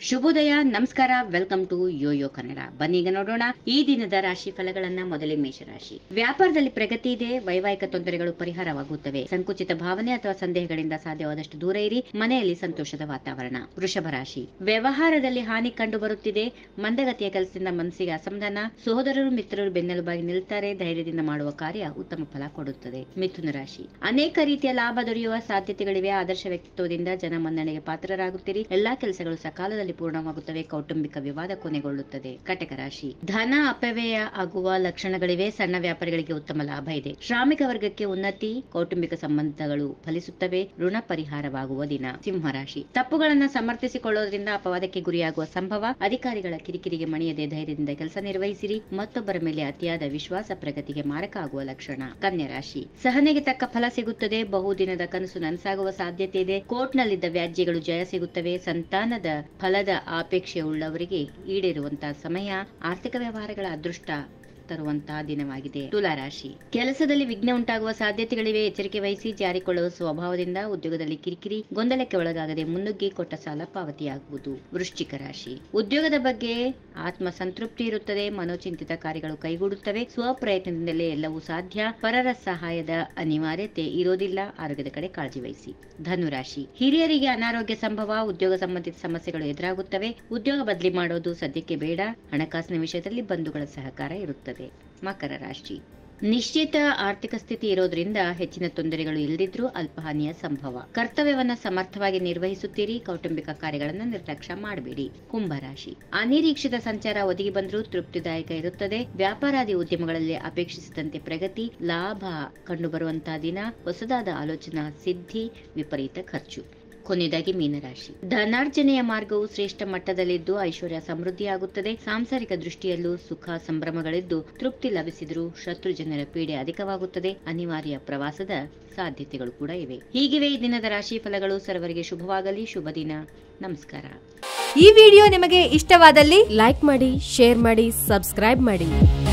ಶುಭೋದಯ ನಮಸ್ಕಾರ welcome to Yoyo Kannada ಬನ್ನಿ ಈಗ ನೋಡೋಣ ಈ ದಿನದ ರಾಶಿ ಫಲಗಳನ್ನ ಮೊದಲೇ ಮೇಷರಾಶಿ ವ್ಯಾಪಾರದಲ್ಲಿ ಪ್ರಗತಿ ಇದೆ ವೈವಾಹಿಕ ತೊಂದರೆಗಳು ಪರಿಹಾರವಾಗುತ್ತವೆ ಸಂಕುಚಿತ ಭಾವನೆ ಅಥವಾ ಸಂದೇಹಗಳಿಂದ ಸಾಧ್ಯವಾದಷ್ಟು ದೂರ ಇರಿ ಮನೆಯಲ್ಲಿ ಸಂತೋಷದ ವಾತಾವರಣ ವೃಷಭ ರಾಶಿ ವ್ಯವಹಾರದಲ್ಲಿ ಹಾನಿ ಕಂಡು ಬರುತ್ತಿದೆ ಮಂದಗತಿಯ ಕೆಲಸದಿಂದ ಮನಸ್ಸಿಗೆ ಅಸಮಾಧಾನ ಸಹೋದರರು ಮಿತ್ರರು ಬೆನ್ನೆಲುಬಾಗಿ ನಿಲ್ತಾರೆ ಧೈರ್ಯದಿಂದ ಮಾಡುವ ಕಾರ್ಯ ಉತ್ತಮ ಫಲ ಕೊಡುತ್ತದೆ ಮಿಥುನ ರಾಶಿ ಅನೇಕ ರೀತಿಯ ಲಾಭ ದೊರೆಯುವ ಸಾಧ್ಯತೆಗಳಿವೆ ಆದರ್ಶ ವ್ಯಕ್ತಿತ್ವದಿಂದ ಜನ ಮನ್ನಣೆಗೆ ಪಾತ್ರರಾಗುತ್ತೀರಿ ಎಲ್ಲಾ ಕೆಲಸಗಳು ಸಕಾಲದಲ್ಲಿ ಪೂರ್ಣವಾಗುತ್ತವೆ ಕೌಟುಂಬಿಕ ವಿವಾದ ಕೊನೆಗೊಳ್ಳುತ್ತದೆ ಕಟಕ ರಾಶಿ ಧನ ಅಪವ್ಯಯ ಆಗುವ ಲಕ್ಷಣಗಳಿವೆ ಸಣ್ಣ ವ್ಯಾಪಾರಿಗಳಿಗೆ ಉತ್ತಮ ಲಾಭ ಇದೆ ಶ್ರಾಮಿಕ ವರ್ಗಕ್ಕೆ ಉನ್ನತಿ ಕೌಟುಂಬಿಕ ಸಂಬಂಧಗಳು ಫಲಿಸುತ್ತವೆ ಋಣ ಪರಿಹಾರವಾಗುವ ದಿನ ಸಿಂಹ ರಾಶಿ ತಪ್ಪುಗಳನ್ನ ಸಮರ್ಥಿಸಿಕೊಳ್ಳೋದ್ರಿಂದ ಅಪವಾದಕ್ಕೆ ಗುರಿಯಾಗುವ ಸಂಭವ ಅಧಿಕಾರಿಗಳ ಕಿರಿಕಿರಿಗೆ ಮಣಿಯದೆ ಧೈರ್ಯದಿಂದ ಕೆಲಸ ನಿರ್ವಹಿಸಿರಿ ಮತ್ತೊಬ್ಬರ ಮೇಲೆ ಅತಿಯಾದ ವಿಶ್ವಾಸ ಪ್ರಗತಿಗೆ ಮಾರಕ ಆಗುವ ಲಕ್ಷಣ ಕನ್ಯಾ ರಾಶಿ ಸಹನೆಗೆ ತಕ್ಕ ಫಲ ಸಿಗುತ್ತದೆ ಬಹುದಿನದ ಕನಸು ನನಸಾಗುವ ಸಾಧ್ಯತೆ ಇದೆ ಕೋರ್ಟ್ನಲ್ಲಿದ್ದ ವ್ಯಾಜ್ಯಗಳು ಜಯ ಸಿಗುತ್ತವೆ ಸಂತಾನದ ಫಲದ ಅಪೇಕ್ಷೆ ಉಳ್ಳವರಿಗೆ ಈಡೇರುವಂತಹ ಸಮಯ ಆರ್ಥಿಕ ವ್ಯವಹಾರಗಳ ಅದೃಷ್ಟ ತರುವಂತಹ ದಿನವಾಗಿದೆ ತುಲಾ ರಾಶಿ ಕೆಲಸದಲ್ಲಿ ವಿಘ್ನ ಉಂಟಾಗುವ ಸಾಧ್ಯತೆಗಳಿವೆ ಎಚ್ಚರಿಕೆ ವಹಿಸಿ ಜಾರಿಕೊಳ್ಳುವ ಸ್ವಭಾವದಿಂದ ಉದ್ಯೋಗದಲ್ಲಿ ಕಿರಿಕಿರಿ ಗೊಂದಲಕ್ಕೆ ಒಳಗಾಗದೆ ಮುನ್ನುಗ್ಗಿ ಕೊಟ್ಟ ಸಾಲ ಪಾವತಿಯಾಗುವುದು ವೃಶ್ಚಿಕ ರಾಶಿ ಉದ್ಯೋಗದ ಬಗ್ಗೆ ಆತ್ಮ ಸಂತೃಪ್ತಿ ಇರುತ್ತದೆ ಮನೋಚಿಂತಿತ ಕಾರ್ಯಗಳು ಕೈಗೂಡುತ್ತವೆ ಸ್ವಪ್ರಯತ್ನದಿಂದಲೇ ಎಲ್ಲವೂ ಸಾಧ್ಯ ಪರರ ಸಹಾಯದ ಅನಿವಾರ್ಯತೆ ಇರೋದಿಲ್ಲ ಆರೋಗ್ಯದ ಕಡೆ ಕಾಳಜಿ ವಹಿಸಿ ಧನುರಾಶಿ ಹಿರಿಯರಿಗೆ ಅನಾರೋಗ್ಯ ಸಂಭವ ಉದ್ಯೋಗ ಸಂಬಂಧಿತ ಸಮಸ್ಯೆಗಳು ಎದುರಾಗುತ್ತವೆ ಉದ್ಯೋಗ ಬದಲಿ ಮಾಡೋದು ಸದ್ಯಕ್ಕೆ ಬೇಡ ಹಣಕಾಸಿನ ವಿಷಯದಲ್ಲಿ ಬಂಧುಗಳ ಸಹಕಾರ ಇರುತ್ತದೆ ಮಕರ ರಾಶಿ ನಿಶ್ಚಿತ ಆರ್ಥಿಕ ಸ್ಥಿತಿ ಇರೋದ್ರಿಂದ ಹೆಚ್ಚಿನ ತೊಂದರೆಗಳು ಇಲ್ಲದಿದ್ರೂ ಅಲ್ಪಹಾನಿಯ ಸಂಭವ ಕರ್ತವ್ಯವನ್ನ ಸಮರ್ಥವಾಗಿ ನಿರ್ವಹಿಸುತ್ತೀರಿ ಕೌಟುಂಬಿಕ ಕಾರ್ಯಗಳನ್ನ ನಿರ್ಲಕ್ಷ್ಯ ಮಾಡಬೇಡಿ ಕುಂಭರಾಶಿ ಅನಿರೀಕ್ಷಿತ ಸಂಚಾರ ಒದಗಿ ಬಂದರೂ ತೃಪ್ತಿದಾಯಕ ಇರುತ್ತದೆ ವ್ಯಾಪಾರಾದಿ ಉದ್ಯಮಗಳಲ್ಲಿ ಅಪೇಕ್ಷಿಸಿದಂತೆ ಪ್ರಗತಿ ಲಾಭ ಕಂಡುಬರುವಂತಹ ದಿನ ಹೊಸದಾದ ಆಲೋಚನಾ ಸಿದ್ಧಿ ವಿಪರೀತ ಖರ್ಚು ಕೊನೆಯದಾಗಿ ಮೀನರಾಶಿ ಧನಾರ್ಜನೆಯ ಮಾರ್ಗವು ಶ್ರೇಷ್ಠ ಮಟ್ಟದಲ್ಲಿದ್ದು ಐಶ್ವರ್ಯ ಸಮೃದ್ಧಿಯಾಗುತ್ತದೆ ಸಾಂಸಾರಿಕ ದೃಷ್ಟಿಯಲ್ಲೂ ಸುಖ ಸಂಭ್ರಮಗಳಿದ್ದು ತೃಪ್ತಿ ಲಭಿಸಿದರೂ ಶತ್ರು ಜನರ ಪೀಡೆ ಅಧಿಕವಾಗುತ್ತದೆ ಅನಿವಾರ್ಯ ಪ್ರವಾಸದ ಸಾಧ್ಯತೆಗಳು ಕೂಡ ಇವೆ ಹೀಗಿವೆ ಈ ದಿನದ ರಾಶಿ ಫಲಗಳು ಸರ್ವರಿಗೆ ಶುಭವಾಗಲಿ ಶುಭ ದಿನ ನಮಸ್ಕಾರ ಈ ವಿಡಿಯೋ ನಿಮಗೆ ಇಷ್ಟವಾದಲ್ಲಿ ಲೈಕ್ ಮಾಡಿ ಶೇರ್ ಮಾಡಿ ಸಬ್ಸ್ಕ್ರೈಬ್ ಮಾಡಿ